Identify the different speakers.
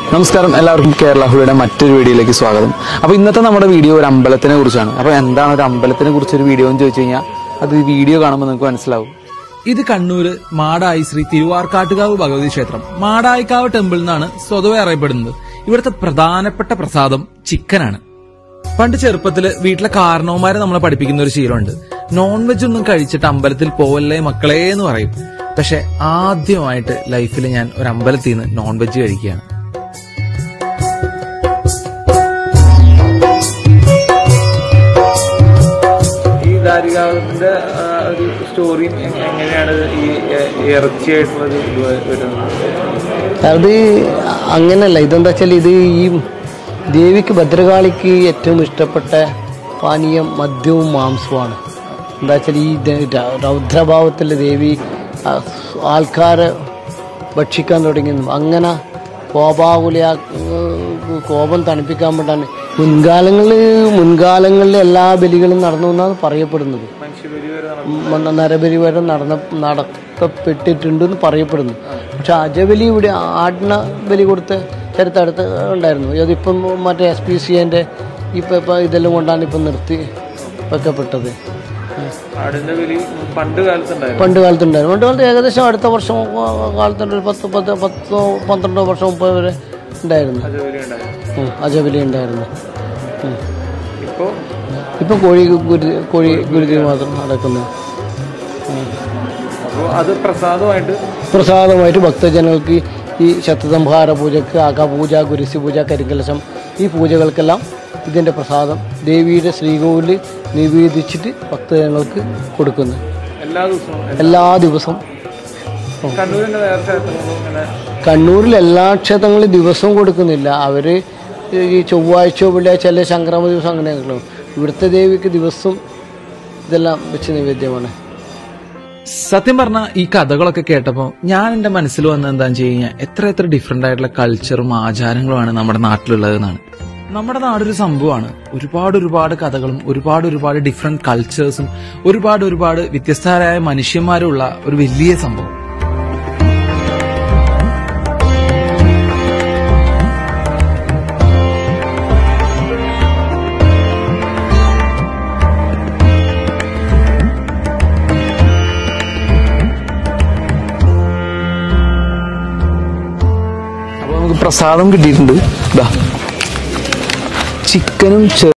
Speaker 1: നമസ്കാരം എല്ലാവർക്കും കേരള ഹുളിയുടെ മറ്റൊരു വീഡിയോയിലേക്ക് സ്വാഗതം അപ്പോൾ ഇന്നത്തെ നമ്മുടെ വീഡിയോ ഒരു അമ്പലത്തിനെ കുറിച്ചാണ് അപ്പോൾ എന്താണ് ഒരു അമ്പലത്തിനെ കുറിച്ചൊരു വീഡിയോ എന്ന് ചോദിച്ചു കഴിഞ്ഞാൽ അത് ഈ വീഡിയോ കാണുമ്പോൾ നിങ്ങൾക്ക് മനസ്സിലാവും
Speaker 2: ഇത് കണ്ണൂര് മാടായി ശ്രീ തിരുവാർക്കാട്ടുകാവ് ഭഗവതി ക്ഷേത്രം മാടായിക്കാവ് ടെമ്പിൾ എന്നാണ് സ്വതവേ അറിയപ്പെടുന്നത് ഇവിടുത്തെ പ്രധാനപ്പെട്ട പ്രസാദം ചിക്കനാണ് പണ്ട് ചെറുപ്പത്തില് വീട്ടിലെ കാരണവന്മാരെ നമ്മളെ പഠിപ്പിക്കുന്ന ഒരു ശീലമുണ്ട് നോൺ വെജ് ഒന്നും കഴിച്ചിട്ട് അമ്പലത്തിൽ പോവല്ലേ മക്കളെ എന്ന് പറയും പക്ഷെ ആദ്യമായിട്ട് ലൈഫിൽ ഞാൻ ഒരു അമ്പലത്തിൽ നിന്ന് നോൺ വെജ് കഴിക്കുകയാണ്
Speaker 3: ഈ ദാരികാവിന്റെ ഒരു സ്റ്റോറിയും എങ്ങനെയാണ് ഈ ഇറച്ചിയായിട്ടുള്ളത് ഇത് വരുന്നത്
Speaker 4: അത് അങ്ങനല്ല ഇതെന്താ വെച്ചാൽ ഇത് ഈ ദേവിക്ക് ഭദ്രകാളിക്ക് ഏറ്റവും ഇഷ്ടപ്പെട്ട പാനീയം മദ്യവും മാംസവുമാണ് എന്താ വെച്ചാൽ ഈ ദ- ര- രൗദ്രഭാവത്തിൽ ദേവി ആ, ആൾക്കാരെ ഭക്ഷിക്കാൻ തുടങ്ങിയെന്നു അങ്ങനെ കോപാകുല കോപം തണുപ്പിക്കാൻ വേണ്ടിയാണ് മുൻകാലങ്ങളിൽ മുൻകാലങ്ങളിൽ എല്ലാ ബലികളും നടന്നു എന്നാണ് പറയപ്പെടുന്നത്
Speaker 3: മനുഷ്യബലി വരെ
Speaker 4: മ- നരബലി വരെ നടന്ന നടത്തപ്പെട്ടിട്ടുണ്ടെന്ന് പറയപ്പെടുന്നു പക്ഷെ അജബലി ഇവിടെ ആടിന ബലി കൊടുത്ത ചരിത്രം അടുത്ത് ഉണ്ടായിരുന്നു അതിപ്പം മറ്റേ എസ് പി സി എൻ്റെ ഇപ്പം ഇപ്പം ഇതെല്ലാം കൊണ്ടാണ് ഇപ്പം നിർത്തി വെക്കപ്പെട്ടത്
Speaker 3: ആടിന്റെ ബലി പണ്ട് കാലത്തുണ്ടായിരുന്നു
Speaker 4: പണ്ട് കാലത്തുണ്ടായിരുന്നു പണ്ട് കാലത്ത് ഏകദേശം അടുത്ത വർഷം കാലത്തുണ്ട് ഒരു പത്ത് പത്ത് പത്തോ പന്ത്രണ്ടോ വർഷം മുമ്പ് വരെ ഉണ്ടായിരുന്നു
Speaker 3: അജബലി ഉണ്ടായിരുന്നു
Speaker 4: ഉം, അജബലി ഉണ്ടായിരുന്നു ഉം.
Speaker 3: ഇപ്പോ
Speaker 4: ഇപ്പം കോഴി ഗുരു കോഴി ഗുരുതി മാത്രം നടക്കുന്നു
Speaker 3: അപ്പോ അത് പ്രസാദമായിട്ട്
Speaker 4: പ്രസാദമായിട്ട് ഭക്തജനങ്ങൾക്ക് ഈ ശതസംഹാര പൂജക്ക് ആകാപൂജ ഗുരുസി പൂജ കരിങ്കലശം ഈ പൂജകൾക്കെല്ലാം ഇതിൻ്റെ പ്രസാദം ദേവിയുടെ ശ്രീകോവിലിൽ നിവേദിച്ചിട്ട് ഭക്തജനങ്ങൾക്ക് കൊടുക്കുന്നു
Speaker 3: എല്ലാ ദിവസവും
Speaker 4: എല്ലാ ദിവസവും
Speaker 3: കണ്ണൂരിന്റെ വേറെ ക്ഷേത്രങ്ങളും ഇങ്ങനെ
Speaker 4: കണ്ണൂരിൽ എല്ലാ ക്ഷേത്രങ്ങളും ദിവസവും കൊടുക്കുന്നില്ല അവർ ഈ ചൊവ്വാഴ്ചയോ വെള്ളിയാഴ്ച അല്ലെ സംക്രമ ദിവസം അങ്ങനെയൊക്കെയുള്ളൂ ഇവിടുത്തെ ദേവിക്ക് ദിവസം ഇതെല്ലാം വെച്ച് നിവേദ്യമാണ്
Speaker 2: സത്യം പറഞ്ഞ ഈ കഥകളൊക്കെ കേട്ടപ്പോ ഞാൻ എന്റെ മനസ്സിൽ വന്നത് എന്താണെന്ന് വെച്ച് കഴിഞ്ഞാൽ എത്ര എത്ര ഡിഫറെന്റ് ആയിട്ടുള്ള കൾച്ചറും ആചാരങ്ങളുമാണ് നമ്മുടെ നാട്ടിലുള്ളത് എന്നാണ് നമ്മുടെ നാടൊരു സംഭവമാണ് ഒരുപാട് ഒരുപാട് കഥകളും ഒരുപാട് ഒരുപാട് ഡിഫറെന്റ് കൾച്ചേഴ്സും ഒരുപാട് ഒരുപാട് വ്യത്യസ്തരായ മനുഷ്യന്മാരുള്ള ഒരു വലിയ സംഭവം
Speaker 1: അപ്പോൾ നമുക്ക് പ്രസാദം കിട്ടിയിട്ടുണ്ട് ഇതാ ചിക്കനും